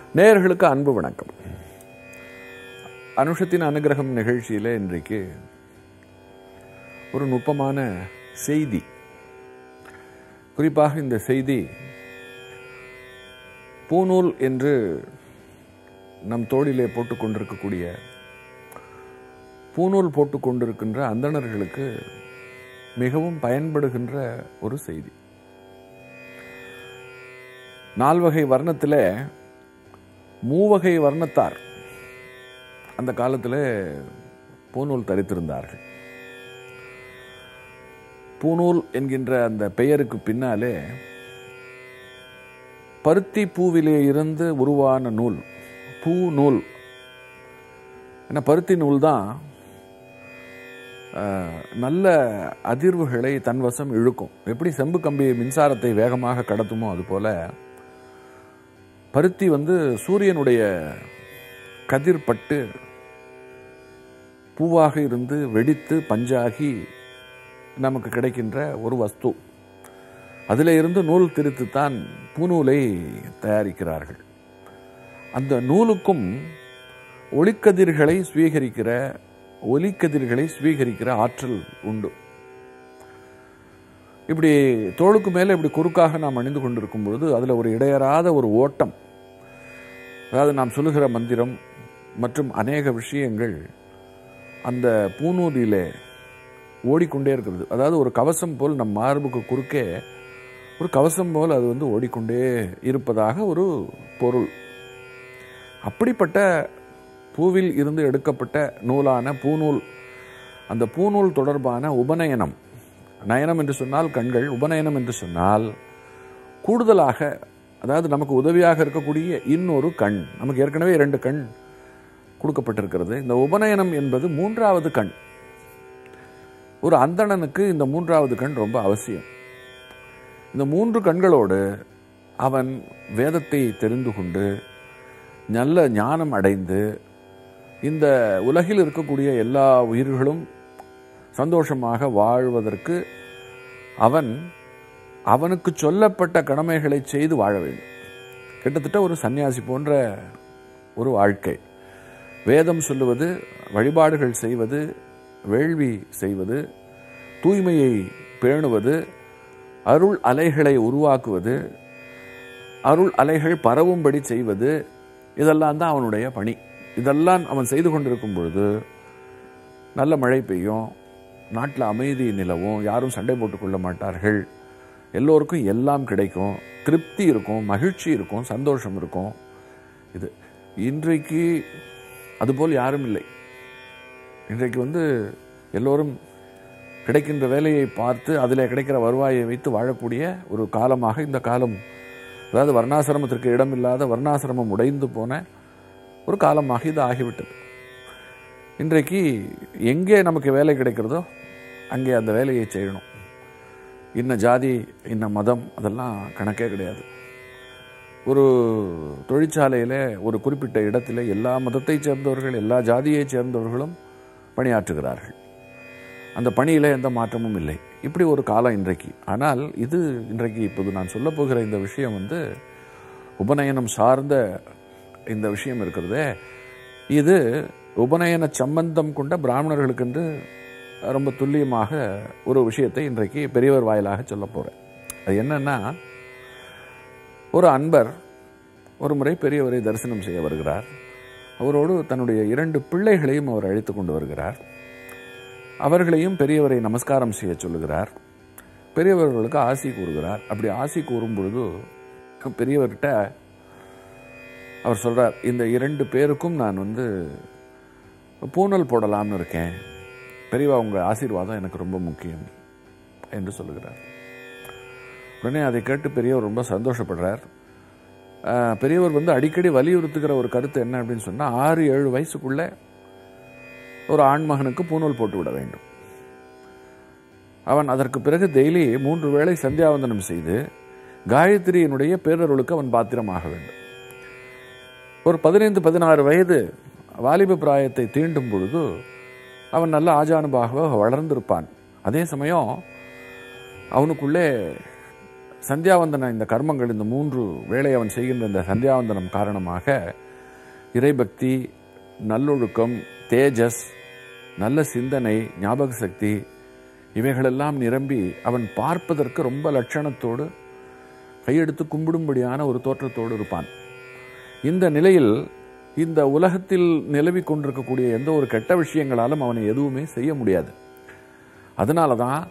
நேயர்களுக்கு அன்பு வணக்கம் அனுஷத்தின் அனுகிரகம் நிகழ்ச்சியில இன்றைக்கு ஒரு நுட்பமான செய்தி குறிப்பாக இந்த செய்தி பூநூல் என்று நம் தோளிலே போட்டுக் கொண்டிருக்கக்கூடிய பூநூல் போட்டுக் கொண்டிருக்கின்ற அந்தணர்களுக்கு மிகவும் பயன்படுகின்ற ஒரு செய்தி நால்வகை வர்ணத்தில் மூவகை வர்ணத்தார் அந்த காலத்தில் பூநூல் தரித்திருந்தார்கள் பூநூல் என்கின்ற அந்த பெயருக்கு பின்னாலே பருத்தி பூவிலே இருந்து உருவான நூல் பூ நூல் ஏன்னா பருத்தி நூல் தான் அஹ், நல்ல அதிர்வுகளை தன்வசம் இழுக்கும் எப்படி செம்பு கம்பி மின்சாரத்தை வேகமாக கடத்துமோ அதுபோல பருத்தி வந்து சூரியனுடைய கதிர் பட்டு பூவாக இருந்து வெடித்து பஞ்சாகி நமக்கு கிடைக்கின்ற ஒரு வஸ்து அதில் இருந்து நூல் திரித்துத்தான் பூநூலை தயாரிக்கிறார்கள் அந்த நூலுக்கும் ஒளிக்கதிர்களை ஸ்வீகரிக்கிற ஒலிக்கதிர்களை ஸ்வீகரிக்கிற ஆற்றல் உண்டு இப்படி தோளுக்கு மேலே இப்படி குறுக்காக நாம் அணிந்து கொண்டிருக்கும் பொழுது அதில் ஒரு இடையறாத ஒரு ஓட்டம் அதாவது நாம் சொல்லுகிற மந்திரம் மற்றும் அநேக விஷயங்கள் அந்த பூநூலிலே ஓடிக்கொண்டே இருக்கிறது அதாவது ஒரு கவசம் போல் நம் மார்புக்கு குறுக்கே ஒரு கவசம் போல் அது வந்து ஓடிக்கொண்டே இருப்பதாக ஒரு பொருள் அப்படிப்பட்ட பூவில் இருந்து எடுக்கப்பட்ட நூலான பூநூல் அந்த பூநூல் தொடர்பான உபநயனம் நயனம் என்று சொன்னால் கண்கள் உபநயனம் என்று சொன்னால் கூடுதலாக அதாவது நமக்கு உதவியாக இருக்கக்கூடிய இன்னொரு கண் நமக்கு ஏற்கனவே இரண்டு கண் கொடுக்கப்பட்டிருக்கிறது இந்த உபநயனம் என்பது மூன்றாவது கண் ஒரு அந்தணனுக்கு இந்த மூன்றாவது கண் ரொம்ப அவசியம் இந்த மூன்று கண்களோடு அவன் வேதத்தை தெரிந்து கொண்டு நல்ல ஞானம் அடைந்து இந்த உலகில் இருக்கக்கூடிய எல்லா உயிர்களும் சந்தோஷமாக வாழ்வதற்கு அவன் அவனுக்கு சொல்லப்பட்ட கடமைகளை செய்து வாழ வேண்டும் கிட்டத்தட்ட ஒரு சன்னியாசி போன்ற ஒரு வாழ்க்கை வேதம் சொல்லுவது வழிபாடுகள் செய்வது வேள்வி செய்வது தூய்மையை பேணுவது அருள் அலைகளை உருவாக்குவது அருள் அலைகள் பரவும்படி செய்வது இதெல்லாம் தான் அவனுடைய பணி இதெல்லாம் அவன் செய்து கொண்டிருக்கும் பொழுது நல்ல மழை பெய்யும் நாட்டில் அமைதி நிலவும் யாரும் சண்டை போட்டுக்கொள்ள மாட்டார்கள் எல்லோருக்கும் எல்லாம் கிடைக்கும் திருப்தி இருக்கும் மகிழ்ச்சி இருக்கும் சந்தோஷம் இருக்கும் இது இன்றைக்கு அதுபோல் யாரும் இல்லை இன்றைக்கு வந்து எல்லோரும் கிடைக்கின்ற வேலையை பார்த்து அதில் கிடைக்கிற வருவாயை வைத்து வாழக்கூடிய ஒரு காலமாக இந்த காலம் அதாவது வர்ணாசிரமத்திற்கு இடமில்லாத வர்ணாசிரமம் உடைந்து போன ஒரு காலமாக இது ஆகிவிட்டது இன்றைக்கு எங்கே நமக்கு வேலை கிடைக்கிறதோ அங்கே அந்த வேலையை செய்யணும் இன்ன ஜாதி இன்ன மதம் அதெல்லாம் கணக்கே கிடையாது ஒரு தொழிற்சாலையில் ஒரு குறிப்பிட்ட இடத்துல எல்லா மதத்தைச் சேர்ந்தவர்கள் எல்லா ஜாதியைச் சேர்ந்தவர்களும் பணியாற்றுகிறார்கள் அந்த பணியில் எந்த மாற்றமும் இல்லை இப்படி ஒரு காலம் இன்றைக்கு ஆனால் இது இன்றைக்கு இப்போது நான் சொல்லப் போகிற இந்த விஷயம் வந்து உபநயனம் சார்ந்த இந்த விஷயம் இருக்கிறதே இது உபநயன சம்பந்தம் கொண்ட பிராமணர்களுக்கென்று ரொம்ப துல்லியமாக ஒரு விஷயத்தை இன்றைக்கு பெரியவர் வாயிலாக சொல்ல போகிறேன் அது என்னன்னா ஒரு அன்பர் ஒரு முறை பெரியவரை தரிசனம் செய்ய வருகிறார் அவரோடு தன்னுடைய இரண்டு பிள்ளைகளையும் அவர் அழைத்து கொண்டு வருகிறார் அவர்களையும் பெரியவரை நமஸ்காரம் செய்ய சொல்லுகிறார் பெரியவர்களுக்கு ஆசி கூறுகிறார் அப்படி ஆசி கூறும் பொழுது பெரியவர்கிட்ட அவர் சொல்றார் இந்த இரண்டு பேருக்கும் நான் வந்து பூனல் போடலாம்னு இருக்கேன் பெரியவா உங்க ஆசீர்வாதம் எனக்கு ரொம்ப முக்கியம் என்று சொல்லுகிறார் உடனே அதை கேட்டு பெரியவர் ரொம்ப சந்தோஷப்படுறார் ஆஹ், பெரியவர் வந்து அடிக்கடி வலியுறுத்துகிற ஒரு கருத்து என்ன அப்படின்னு சொன்னால் ஆறு ஏழு வயசுக்குள்ள ஒரு ஆண்மகனுக்கு பூநூல் போட்டு விட வேண்டும் அவன் அதற்கு பிறகு டெய்லி மூன்று வேளை சந்தியாவந்தனம் செய்து காயத்ரியினுடைய பேரருளுக்கு அவன் பாத்திரமாக வேண்டும் ஒரு பதினைந்து பதினாறு வயது வாலிப பிராயத்தை தீண்டும் பொழுது அவன் நல்ல ஆஜானுபாக வளர்ந்திருப்பான் அதே சமயம் அவனுக்குள்ளே சந்தியாவந்தன இந்த கர்மங்கள் இந்த மூன்று வேளை அவன் செய்கின்ற இந்த சந்தியாவந்தனம் காரணமாக இறைபக்தி நல்லொழுக்கம் தேஜஸ் நல்ல சிந்தனை ஞாபக சக்தி இவைகளெல்லாம் நிரம்பி அவன் பார்ப்பதற்கு ரொம்ப லட்சணத்தோடு கையெடுத்து கும்பிடும்படியான ஒரு தோற்றத்தோடு இருப்பான் இந்த நிலையில் இந்த உலகத்தில் நிலவி கொண்டிருக்கக்கூடிய எந்த ஒரு கெட்ட விஷயங்களாலும் அவனை எதுவுமே செய்ய முடியாது அதனால தான்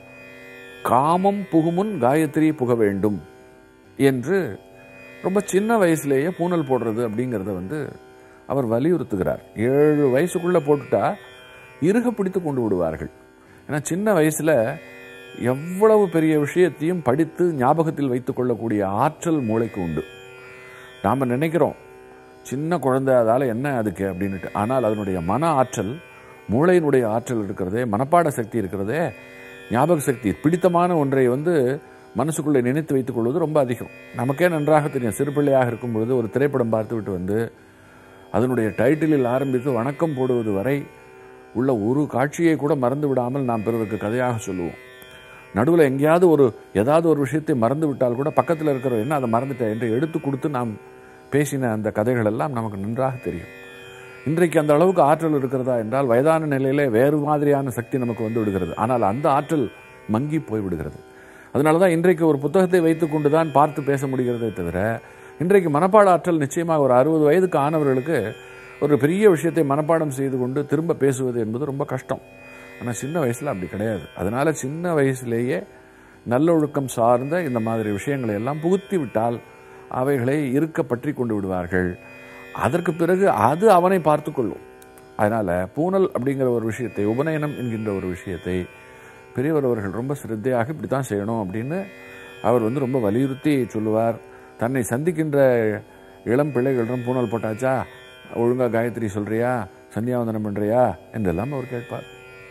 காமம் புகுமுன் காயத்ரி புக வேண்டும் என்று ரொம்ப சின்ன வயசுலேயே பூனல் போடுறது அப்படிங்கிறத வந்து அவர் வலியுறுத்துகிறார் ஏழு வயசுக்குள்ளே போட்டுட்டா இறுக பிடித்து கொண்டு விடுவார்கள் ஏன்னா சின்ன வயசில் எவ்வளவு பெரிய விஷயத்தையும் படித்து ஞாபகத்தில் வைத்துக் கொள்ளக்கூடிய ஆற்றல் மூளைக்கு உண்டு நாம் நினைக்கிறோம் சின்ன குழந்தை அதால் என்ன அதுக்கு அப்படின்ட்டு ஆனால் அதனுடைய மன ஆற்றல் மூளையினுடைய ஆற்றல் இருக்கிறதே மனப்பாட சக்தி இருக்கிறதே ஞாபக சக்தி பிடித்தமான ஒன்றை வந்து மனசுக்குள்ளே நினைத்து வைத்துக் கொள்வது ரொம்ப அதிகம் நமக்கே நன்றாக தெரியும் சிறு பிள்ளையாக இருக்கும் பொழுது ஒரு திரைப்படம் பார்த்துவிட்டு வந்து அதனுடைய டைட்டிலில் ஆரம்பித்து வணக்கம் போடுவது வரை உள்ள ஒரு காட்சியை கூட மறந்து விடாமல் நாம் பிறருக்கு கதையாக சொல்லுவோம் நடுவில் எங்கேயாவது ஒரு ஏதாவது ஒரு விஷயத்தை மறந்து விட்டால் கூட பக்கத்தில் இருக்கிற என்ன அதை மறந்துட்டேன் என்று எடுத்து கொடுத்து நாம் பேசின அந்த கதைகள் எல்லாம் நமக்கு நன்றாக தெரியும் இன்றைக்கு அந்த அளவுக்கு ஆற்றல் இருக்கிறதா என்றால் வயதான நிலையிலே வேறு மாதிரியான சக்தி நமக்கு வந்து விடுகிறது ஆனால் அந்த ஆற்றல் மங்கி போய் விடுகிறது அதனால தான் இன்றைக்கு ஒரு புத்தகத்தை வைத்துக்கொண்டு தான் பார்த்து பேச முடிகிறதே தவிர இன்றைக்கு மனப்பாட ஆற்றல் நிச்சயமாக ஒரு அறுபது வயதுக்கு ஆனவர்களுக்கு ஒரு பெரிய விஷயத்தை மனப்பாடம் செய்து கொண்டு திரும்ப பேசுவது என்பது ரொம்ப கஷ்டம் ஆனால் சின்ன வயசில் அப்படி கிடையாது அதனால சின்ன வயசுலேயே நல்லொழுக்கம் சார்ந்த இந்த மாதிரி விஷயங்களை எல்லாம் புகுத்தி விட்டால் அவைகளை இருக்க பற்றி கொண்டு விடுவார்கள் அதற்கு பிறகு அது அவனை பார்த்து கொள்ளும் அதனால் பூனல் அப்படிங்கிற ஒரு விஷயத்தை உபநயனம் என்கின்ற ஒரு விஷயத்தை பெரியவர் அவர்கள் ரொம்ப சிரத்தையாக இப்படி தான் செய்யணும் அப்படின்னு அவர் வந்து ரொம்ப வலியுறுத்தி சொல்லுவார் தன்னை சந்திக்கின்ற இளம் பிள்ளைகளிடம் பூனல் போட்டாச்சா ஒழுங்காக காயத்ரி சொல்றியா சந்தியாவந்தனம் பண்ணுறியா என்றெல்லாம் அவர் கேட்பார்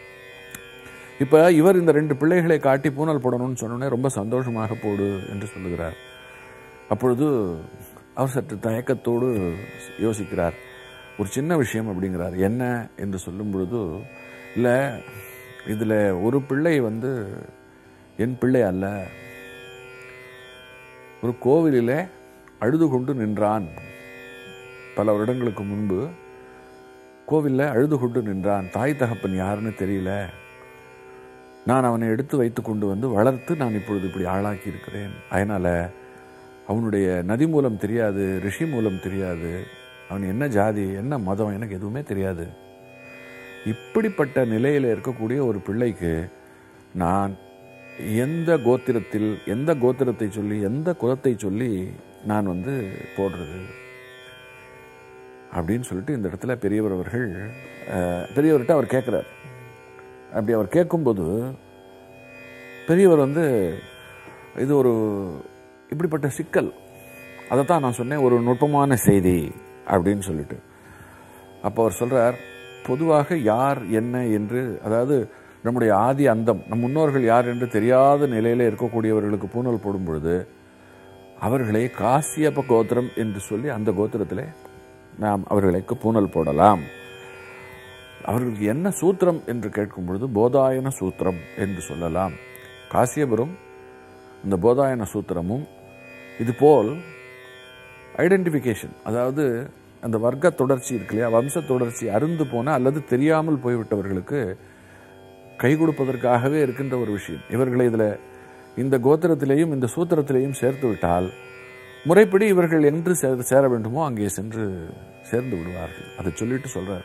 இப்போ இவர் இந்த ரெண்டு பிள்ளைகளை காட்டி பூனல் போடணும்னு சொன்னோன்னே ரொம்ப சந்தோஷமாக போடு என்று சொல்லுகிறார் அப்பொழுது அவர் சற்று தயக்கத்தோடு யோசிக்கிறார் ஒரு சின்ன விஷயம் அப்படிங்கிறார் என்ன என்று சொல்லும் பொழுது இல்லை இதில் ஒரு பிள்ளை வந்து என் பிள்ளை அல்ல ஒரு கோவிலிலே அழுது கொண்டு நின்றான் பல வருடங்களுக்கு முன்பு கோவிலில் அழுது கொண்டு நின்றான் தாய் தகப்பன் யாருன்னு தெரியல நான் அவனை எடுத்து வைத்து கொண்டு வந்து வளர்த்து நான் இப்பொழுது இப்படி ஆளாக்கி இருக்கிறேன் அதனால் அவனுடைய நதி மூலம் தெரியாது ரிஷி மூலம் தெரியாது அவன் என்ன ஜாதி என்ன மதம் எனக்கு எதுவுமே தெரியாது இப்படிப்பட்ட நிலையில் இருக்கக்கூடிய ஒரு பிள்ளைக்கு நான் எந்த கோத்திரத்தில் எந்த கோத்திரத்தை சொல்லி எந்த குலத்தை சொல்லி நான் வந்து போடுறது அப்படின்னு சொல்லிட்டு இந்த இடத்துல பெரியவர் அவர்கள் அஹ், பெரியவர்கிட்ட அவர் கேட்குறார் அப்படி அவர் கேட்கும்போது பெரியவர் வந்து இது ஒரு இப்படிப்பட்ட சிக்கல் அதைத்தான் நான் சொன்னேன் ஒரு நுட்பமான செய்தி அப்படின்னு சொல்லிட்டு அப்போ அவர் சொல்றார் பொதுவாக யார் என்ன என்று அதாவது நம்முடைய ஆதி அந்தம் நம் முன்னோர்கள் யார் என்று தெரியாத நிலையில இருக்கக்கூடியவர்களுக்கு பூனல் போடும் பொழுது அவர்களை காசியப்ப கோத்திரம் என்று சொல்லி அந்த கோத்திரத்திலே நாம் அவர்களுக்கு பூனல் போடலாம் அவர்களுக்கு என்ன சூத்திரம் என்று கேட்கும் பொழுது போதாயன சூத்திரம் என்று சொல்லலாம் காசியபுரம் இந்த போதாயன சூத்திரமும் இதுபோல் ஐடென்டிஃபிகேஷன் அதாவது அந்த வர்க்க தொடர்ச்சி இருக்கு இல்லையா வம்ச தொடர்ச்சி அருந்து போன அல்லது தெரியாமல் போய்விட்டவர்களுக்கு கை கொடுப்பதற்காகவே இருக்கின்ற ஒரு விஷயம் இவர்களை இதில் இந்த கோத்திரத்திலேயும் இந்த சூத்திரத்திலேயும் சேர்த்து விட்டால் முறைப்படி இவர்கள் என்று சேர சேர வேண்டுமோ அங்கே சென்று சேர்ந்து விடுவார்கள் அதை சொல்லிட்டு சொல்றார்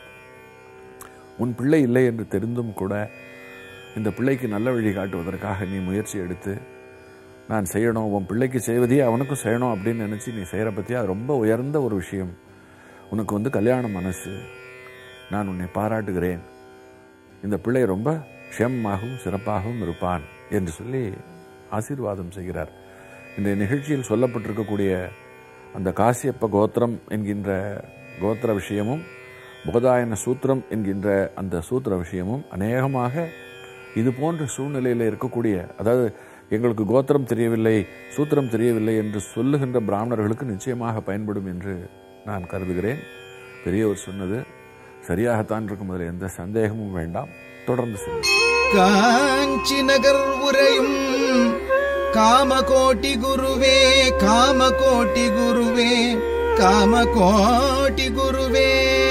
உன் பிள்ளை இல்லை என்று தெரிந்தும் கூட இந்த பிள்ளைக்கு நல்ல வழி காட்டுவதற்காக நீ முயற்சி எடுத்து நான் செய்யணும் உன் பிள்ளைக்கு செய்வதையே அவனுக்கும் செய்யணும் அப்படின்னு நினச்சி நீ செய்கிற பற்றியா அது ரொம்ப உயர்ந்த ஒரு விஷயம் உனக்கு வந்து கல்யாண மனசு நான் உன்னை பாராட்டுகிறேன் இந்த பிள்ளை ரொம்ப க்ஷேமமாகவும் சிறப்பாகவும் இருப்பான் என்று சொல்லி ஆசீர்வாதம் செய்கிறார் இந்த நிகழ்ச்சியில் சொல்லப்பட்டிருக்கக்கூடிய அந்த காசியப்ப கோத்திரம் என்கின்ற கோத்திர விஷயமும் போதாயன சூத்திரம் என்கின்ற அந்த சூத்திர விஷயமும் அநேகமாக இது போன்ற சூழ்நிலையில் இருக்கக்கூடிய அதாவது எங்களுக்கு கோத்திரம் தெரியவில்லை சூத்திரம் தெரியவில்லை என்று சொல்லுகின்ற பிராமணர்களுக்கு நிச்சயமாக பயன்படும் என்று நான் கருதுகிறேன் பெரியவர் சொன்னது சரியாகத்தான் இருக்கும் அதில் எந்த சந்தேகமும் வேண்டாம் தொடர்ந்து செல்லுங்கள் காஞ்சி நகர் உரையும் காமகோட்டி குருவே காமகோட்டி குருவே காமகோட்டி குருவே